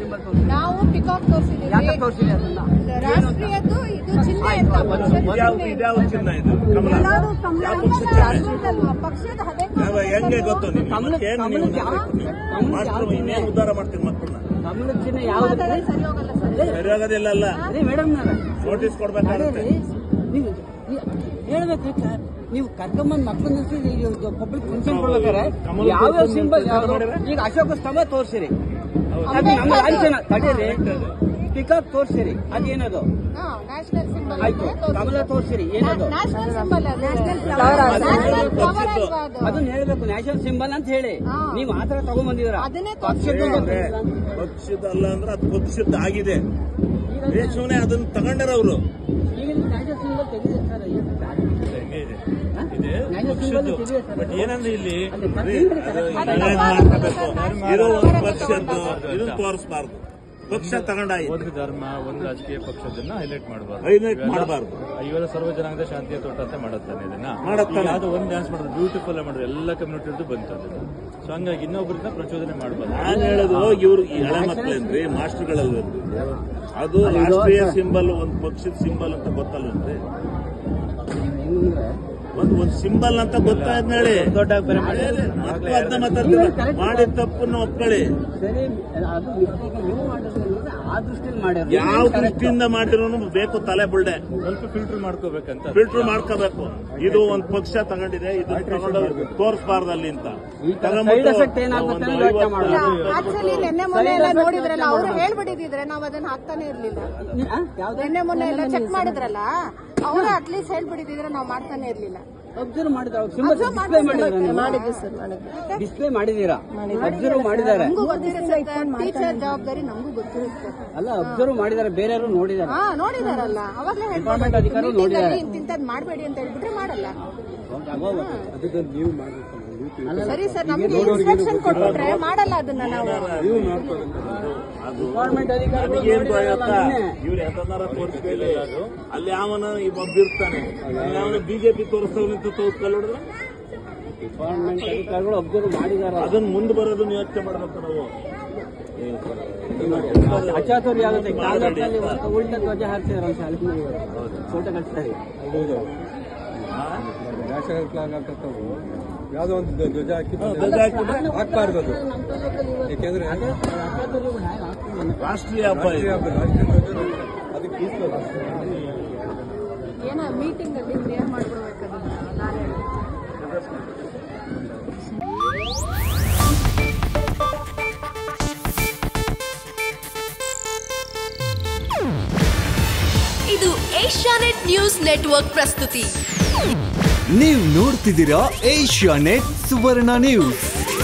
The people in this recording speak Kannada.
ಸಿಂಬಲ್ ತೋರಿಸಿ ನಾವು ಪಿಕಾಕ್ ತೋರಿಸಿದ್ದೀವಿ ಯಾಕೆ ತೋರಿಸಿದೆ ಅದನ್ನ ರಾಷ್ಟ್ರೀಯದ್ದು ಇದು ಚಿಹ್ನೆ ಅಂತ ಪಕ್ಷದ ಇದ್ಯಾವ ಚಿಹ್ನೆ ಇದ್ಯಾವ ಚಿನ್ನ ಇದು ಕಮಲ ಎಲ್ಲರೂ ಕಮಲ ಯಾವ ಕಮಲ ಪಕ್ಷದ ಚಿಹ್ನೆ? ರಾಷ್ಟ್ರದಲ್ವಾ? ಪಕ್ಷದ ಹದೇ ಯಾವ ಹೆಂಗೆ ಗೊತ್ತು ನಿಮ್ಗೆ ಕಮಲ- ಮತ್ತೆ ಹೆಂಗ್ ನೀವು ಕಮಲದ ಯಾವ- ಕಮಲದ ಮಾಸ್ಟರ್ ಯಾವ ಇನ್ನೇನು ಉದ್ಧಾರ ಮಾಡ್ತೀರಿ ಮಕ್ಕಳನ್ನ ಕಮಲದ ಚಿಹ್ನೆ ಯಾವ್ದು ಮಾತಾಡೋದು ಸರಿ ಹೋಗಲ್ಲ ಸರ್ ಸರಿಯಾಗೋದಿಲ್ಲ ಅಲ್ಲ ಅದೇ ಮೇಡಮ್ ನೋಟಿಸ್ ಕೊಡ್ಬೇಕಾಗುತ್ತೆ ನೀವು ನೀವು ಹೇಳ್ಬೇಕು ಕ- ನೀವು ಕರ್ಕೊಂಬಂದ್ ಮಕ್ಕಳನ್ನ ಪಬ್ಲಿಕ್ ಫಂಕ್ಷನ್ ಕೊಡ್ಬೇಕಾರೆ ಕಮಲ ಯಾವ್ಯಾವ ತೋರ್ಸಿ ಸಿಂಬಲ್ ಅಂತ ಯಾವ್ದು ಮಾಡಿದ್ರೆ? ಈಗ ಅಶೋಕ ಸ್ತಂಭ ತೋರ್ಸಿರಿ ಅದು ನಮ್ಮ ಲಾಂಛನ ತಡೀರಿ ಪಿಕಾಕ್ ತೋರ್ಸಿರಿ ಅದೇನದು ನ್ಯಾಷನಲ್ ಸಿಂಬಲ್ ಆಯ್ತು ಕಮಲ ತೋರ್ಸಿರಿ ಏನದು national symbol national flower national flower ಅಲ್ವಾ ಅದು ಅದನ್ನ ಹೇಳ್ಬೇಕು ನ್ಯಾಷನಲ್ ಸಿಂಬಲ್ ಅಂತ ಹೇಳಿ ಹಾ. ನೀವು ಆತರ ತಗೊಂಡ್ಬಂದಿದ್ರ ಅದನ್ನೇ ಪಕ್ಷದ ಅಂದ್ರೆ ಪಕ್ಷದ ಅಲ್ಲ ಅಂದ್ರೆ ಅದು ಪಕ್ಷದ ಆಗಿದೆ ದೇಶವನ್ನೇ ಅದನ್ನ ತಗೊಂಡಾರ ಅವರು ಈಗಿನ ನ್ಯಾಷನಲ್ ಸಿಂಬಲ್ ತೆಗೆದಿದೆ ಸರ್ ನ್ಯಾಷನಲ್ ಸಿಂಬಲ್ ತೆಗೆದಿದೆ ಸರ್ ಬಟ್ ಏನಂದ್ರೆ ಇಲ್ಲಿ ಅಲ್ಲಿ ಮ್ಯಾನೇಜ್ ಮಾಡ್ಕೋಬೇಕು ಇದು ಒಂದು ಪಕ್ಷದ್ದು ಇದನ್ನ ತೋರಿಸಬಾರ್ದು ಪಕ್ಷ ತಗೊಂಡಾಯ್ತು ಒಂದು ಧರ್ಮ ಒಂದು ರಾಜಕೀಯ ಪಕ್ಷದನ್ನ ಹೈಲೈಟ್ ಮಾಡಬಾರ್ದು Highlight ಮಾಡ್ಬಾರ್ದು. ಇವೆಲ್ಲ ಸರ್ವ ಜನಾಂಗದ ಶಾಂತಿಯ ತೋಟ ಅಂತ ಮಾಡುತ್ತಾನೆ ಇದನ್ನ ಮಾಡುತ್ತಾನೆ. ಈಗ ಯಾವ್ದೋ ಒಂದು ಡ್ಯಾನ್ಸ್ ಮಾಡಿದ್ರು ಬ್ಯೂಟಿಫುಲ್ ಮಾಡಿದ್ರು ಎಲ್ಲ ಕಮ್ಯುನಿಟಿ ಬಂತು ಅದನ್ನ ಸೊ ಹಂಗಾಗಿ ಇನ್ನೊಬ್ಬರನ್ನ ಪ್ರಚೋದನೆ ಮಾಡಬಾರ್ದು ನಾನು ಹೇಳೋದು ಇವ್ರು ಈ ಹಳೆ ಮಕ್ಕಳೇನ್ರಿ ಮಾಸ್ಟರ್ಗಳಲ್ವೇನ್ರಿ ಅದು ರಾಷ್ಟ್ರೀಯ ಸಿಂಬಲ್ ಒಂದು ಪಕ್ಷದ ಸಿಂಬಲ್ ಅಂತ ಗೊತ್ತಲ್ವೇನ್ರಿ ಒಂದು ಒಂದು ಸಿಂಬಲ್ ಅಂತ ಗೊತ್ತಾಯ್ತು ಹೇಳಿ ದೊಡ್ಡ ಬೇರೆ ಮಕ್ಕಳು ಅದನ್ನ ಮಾತಾಡ್ತಾರೆ ಮಾಡಿದ ತಪ್ಪನ್ನು ಒಪ್ಕೊಳ್ಳಿ ಸರಿ ಅದು ಮಿಸ್ಟೇಕ್ ನೀವು ಮಾಡಿದ್ರೆ ಆ ದೃಷ್ಟಿಯಲ್ಲಿ ಮಾಡ್ಯಾರ ಯಾವ ದೃಷ್ಟಿಯಿಂದ ಮಾಡಿರೋನು ಬೇಕು ತಲೆ ಬುಳ್ಳೆ ಸ್ವಲ್ಪ ಫಿಲ್ಟರ್ ಮಾಡ್ಕೋಬೇಕಂತ ಫಿಲ್ಟರ್ ಮಾಡ್ಕೋಬೇಕು ಇದು ಒಂದು ಪಕ್ಷ ತಗೊಂಡಿದೆ ಇದು ತಗೊಂಡು ತೋರಿಸಬಾರ್ದು ಅಲ್ಲಿ ಅಂತ ಈ ತರ side effect ಏನಾಗುತ್ತೆ ಒಂದು ಅಂತ ಯೋಚ್ನೆ ಐವತ್ತು- ಮಾಡೋದು. ಆಕ್ಚುಲಿ ನಿನ್ನೆ ಮೊನ್ನೆ ಎಲ್ಲ ನೋಡಿದ್ರಲ್ಲ ಅವ್ರು ಹೇಳ್ಬಿಟ್ಟಿದ್ರೆ ನಾವ್ ಅದನ್ನ ಹಾಕ್ತಾನೆ ಇರ್ಲಿಲ್ಲ ನಿನ್ನೆ ಮೊನ್ನೆ ಎಲ್ಲ ಚೆಕ್ ಮಾಡಿದ್ರಲ್ಲ ಅವ್ರು ಅಟ್ಲೀಸ್ಟ್ ಹೇಳ್ಬಿಟ್ಟಿದ್ರೆ ನಾವ್ ಮಾಡ್ತಾನೆ ಇರ್ಲಿಲ್ಲ ಅಬ್ಸರ್ವ್ ಮಾಡಿದ್ರ ಸಿಂಬಲ್ ಡಿಸ್ಪ್ಲೇ ಮಾಡಿದ್ರ ಸರ್ ಮಾಡಿದ್ವಿ ಡಿಸ್ಪ್ಲೇ ಮಾಡಿದೀರಾ ಅಬ್ಸರ್ವ್ ಮಾಡಿದ್ದಾರೆ ನಮಗೂ ಗೊತ್ತಿರುತ್ತೆ ಟೀಚರ್ ಜವಾಬ್ದಾರಿ ನಮಗೂ ಗೊತ್ತಿರುತ್ತೆ ಅಲ್ಲ ಅಬ್ಸರ್ವ್ ಮಾಡಿದ್ದಾರೆ ಬೇರೆಯವರು ನೋಡಿದ್ದಾರೆ ಹಾ ನೋಡಿದಾರಲ್ಲ ಅವಾಗ್ಲೇ ಡಿಪಾರ್ಟ್ಮೆಂಟ್ ಅಧಿಕಾರಿಗಳು ನೋಡಿದ್ದಾರೆ. ಇಂತಿಂತದ್ ಮಾಡಬೇಡಿ ಅಂತ ಹೇಳ್ಬಿಟ್ರೆ ಮಾಡಲ್ಲ ಅಲ್ಲ, ಸರಿ ಸರ್ ನಮ್ಗೆ ಇನ್ಸ್ಟ್ರಕ್ಷನ್ ಕೊಟ್ಬಿಟ್ರೆ ಮಾಡಲ್ಲ ಅದನ್ನ ನಾವು ಅದು ಡಿಪಾರ್ಟ್ಮೆಂಟ್ ಅಧಿಕಾರಿಗಳು ಏನ್ ನೋಡಿದಾರಲ್ಲ ಗೊತ್ತಾ ನಿನ್ನೆ. ಇವ್ರು ಯಾವ್ದಾರ ತೋರಿಸ್ಕೊಳ್ಳಿ ಅಲ್ಲಿ ಯಾವನ ಒಬ್ಬಿರ್ತಾನೆ ಯಾವನ ಬಿಜೆಪಿ ತೋರಿಸ್ತವ್ ನಿಂತು ತೋರಿಸ್ಕೊಳ್ಳೋದ್ರೆ ಡಿಪಾರ್ಟ್ಮೆಂಟ್ ಅಧಿಕಾರಿಗಳು ಅಬ್ಸರ್ವ್ ಮಾಡಿದಾರ ಅದನ್ನ ಮುಂದೆ ಬರೋದನ್ನ ಯೋಚನೆ ಮಾಡ್ಬೇಕು ನಾವು ಅಚಾತುರ್ಯ ಆಗುತ್ತೆ ಕಾಂಗ್ರೆಸ್ನಲ್ಲಿ ಒಂದು ಉಲ್ಟ ಧ್ವಜ ಹಾರಿಸಿದ್ರು ಶಾಲೆ ಫೋಟೋ ಕಳಿಸ್ತಾರೆ ನ್ಯಾಷನಲ್ ಫ್ಲಾಗ್ ಹಾಕತ್ತವು ಯಾವುದೋ ಒಂದು ಧ್ವ- ಧ್ವಜ ಹಾಕಿದ್ರೆ ಧ್ವಜ ಹಾಕಿದ್ರೆ ಹಾಕ್ಬಾರ್ದು ಅದು ಯಾಕೆಂದ್ರೆ ರಾಷ್ಟ್ರೀಯ ಹಬ್ಬ ರಾಷ್ಟ್ರೀಯ ಇದು. ಹಬ್ಬ ರಾಷ್ಟ್ರೀಯ ಧ್ವಜ ಅದಕ್ಕೆ ಈಸ್ಬೇಕು. ಏನೋ ಮೀಟಿಂಗ್ ಅಲ್ಲಿ ಕ್ಲಿಯರ್ ಮಾಡ್ಬಿಡ್ಬೇಕು ಅದನ್ನ ನಾಳೆ ಇದು ಏಷ್ಯಾನೆಟ್ ನ್ಯೂಸ್ ನೆಟ್ವರ್ಕ್ ಪ್ರಸ್ತುತಿ ನೀವು ನೋಡ್ತಿದ್ದೀರಾ ಏಷ್ಯಾ ನೆಟ್ ಸುವರ್ಣ ನ್ಯೂಸ್